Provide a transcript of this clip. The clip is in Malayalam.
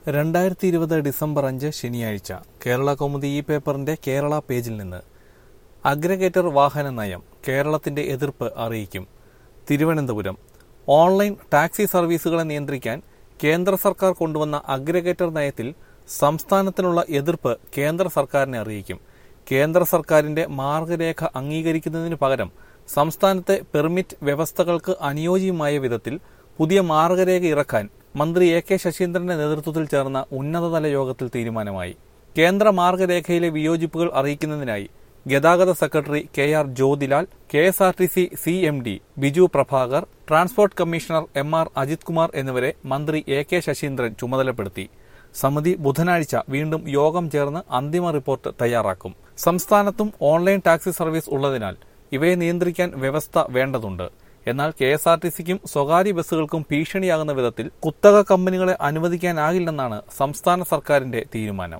രണ്ടായിരത്തി ഇരുപത് ഡിസംബർ അഞ്ച് ശനിയാഴ്ച കേരള കൗമുദി ഈ പേപ്പറിന്റെ കേരള പേജിൽ നിന്ന് അഗ്രഗേറ്റർ വാഹന നയം കേരളത്തിന്റെ എതിർപ്പ് അറിയിക്കും തിരുവനന്തപുരം ഓൺലൈൻ ടാക്സി സർവീസുകളെ നിയന്ത്രിക്കാൻ കേന്ദ്ര സർക്കാർ കൊണ്ടുവന്ന അഗ്രഗേറ്റർ നയത്തിൽ സംസ്ഥാനത്തിനുള്ള എതിർപ്പ് കേന്ദ്ര സർക്കാരിനെ അറിയിക്കും കേന്ദ്ര സർക്കാരിന്റെ മാർഗരേഖ അംഗീകരിക്കുന്നതിന് പകരം സംസ്ഥാനത്തെ പെർമിറ്റ് വ്യവസ്ഥകൾക്ക് അനുയോജ്യമായ വിധത്തിൽ പുതിയ മാർഗരേഖ ഇറക്കാൻ മന്ത്രി എ കെ ശശീന്ദ്രന്റെ നേതൃത്വത്തിൽ ചേർന്ന ഉന്നതതല യോഗത്തിൽ തീരുമാനമായി കേന്ദ്ര മാർഗരേഖയിലെ വിയോജിപ്പുകൾ അറിയിക്കുന്നതിനായി ഗതാഗത secretary K R Jyothilal K S R T C C M D Biju Prabhakar transport commissioner M R Ajith Kumar എന്നിവരെ മന്ത്രി എ കെ ശശീന്ദ്രൻ ചുമതലപ്പെടുത്തി സമിതി ബുധനാഴ്ച വീണ്ടും യോഗം ചേർന്ന് അന്തിമ റിപ്പോർട്ട് തയ്യാറാക്കും സംസ്ഥാനത്തും ഓൺലൈൻ ടാക്സി സർവീസ് ഉള്ളതിനാൽ ഇവയെ നിയന്ത്രിക്കാൻ വ്യവസ്ഥ വേണ്ടതുണ്ട് എന്നാൽ കെ എസ് ആർ ടി സിക്കും സ്വകാര്യ ബസ്സുകൾക്കും ഭീഷണിയാകുന്ന വിധത്തിൽ കുത്തക കമ്പനികളെ അനുവദിക്കാനാകില്ലെന്നാണ് സംസ്ഥാന സർക്കാരിന്റെ തീരുമാനം